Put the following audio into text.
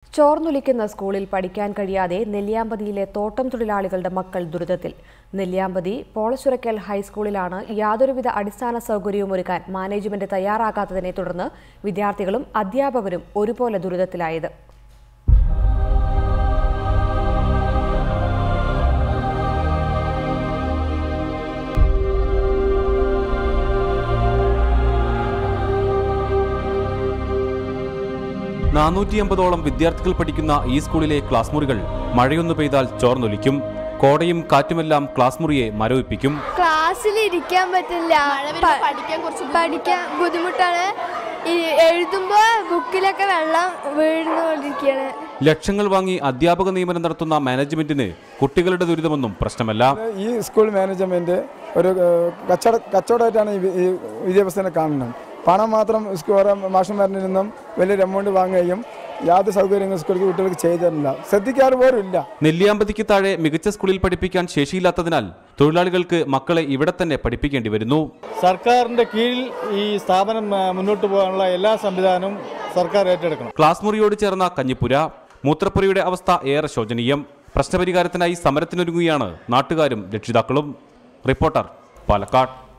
ചോർന്നൊലിക്കുന്ന സ്കൂളിൽ പഠിക്കാൻ കഴിയാതെ നെല്ലിയാമ്പതിയിലെ തോട്ടം തൊഴിലാളികളുടെ മക്കൾ ദുരിതത്തിൽ നെല്ലിയാമ്പതി പോളച്ചുരക്കൽ ഹൈസ്കൂളിലാണ് യാതൊരുവിധ അടിസ്ഥാന സൗകര്യവും ഒരുക്കാൻ മാനേജ്മെന്റ് തയ്യാറാകാത്തതിനെ തുടർന്ന് വിദ്യാർത്ഥികളും അധ്യാപകരും ഒരുപോലെ ദുരിതത്തിലായത് നാനൂറ്റി അമ്പതോളം വിദ്യാർത്ഥികൾ പഠിക്കുന്ന ഈ സ്കൂളിലെ ക്ലാസ് മുറികൾ മഴയൊന്നു പെയ്താൽ ചോർന്നൊലിക്കും കോടയും കാറ്റുമെല്ലാം ക്ലാസ് മുറിയെ മരവിപ്പിക്കും ക്ലാസ്സിൽ ഇരിക്കാൻ പറ്റില്ല പ- പഠിക്കാൻ കുറച്ച് പഠിക്കാൻ ബുദ്ധിമുട്ടാണ് ഈ എഴുതുമ്പോൾ ബുക്കിലൊക്കെ വെള്ളം വീഴുന്നുകൊണ്ടിരിക്കുകയാണ് ലക്ഷങ്ങൾ വാങ്ങി അധ്യാപക നിയമനം നടത്തുന്ന മാനേജ്മെന്റിന് കുട്ടികളുടെ ദുരിതമൊന്നും പ്രശ്നമല്ല ഈ സ്കൂൾ മാനേജ്മെന്റ് ഒരു ഏഹ്, കച്ചവട കച്ചവടമായിട്ടാണ് ഈ വി- ഈ വിദ്യാഭ്യാസത്തിനെ കാണുന്നത് പണം മാത്രം സ്കൂൾ മാഷന്മാരിൽ നിന്നും വലിയൊരു എമൗണ്ട് വാങ്ങുകയും യാതൊരു സൗകര്യങ്ങൾ സ്കൂളിൽ കുട്ടികൾക്ക് ചെയ്തു തരില്ല ശ്രദ്ധിക്കാറ് പോലും ഇല്ല നെല്ലിയാമ്പതിക്ക് താഴെ മികച്ച സ്കൂളിൽ പഠിപ്പിക്കാൻ ശേഷിയില്ലാത്തതിനാൽ തൊഴിലാളികൾക്ക് മക്കളെ ഇവിടെ തന്നെ പഠിപ്പിക്കേണ്ടി വരുന്നു സർക്കാരിന്റെ കീഴിൽ ഈ സ്ഥാപനം ആ, മുന്നോട്ട് പോകാനുള്ള എല്ലാ സംവിധാനവും സർക്കാർ ഏറ്റെടുക്കണം ക്ലാസ് മുറിയോട് ചേർന്ന കഞ്ഞിപ്പുര മൂത്രപ്പുരയുടെ അവസ്ഥ ഏറെ ശോചനീയം പ്രശ്നപരിഹാരത്തിനായി സമരത്തിനൊരുങ്ങുകയാണ് നാട്ടുകാരും രക്ഷിതാക്കളും റിപ്പോർട്ടർ പാലക്കാട്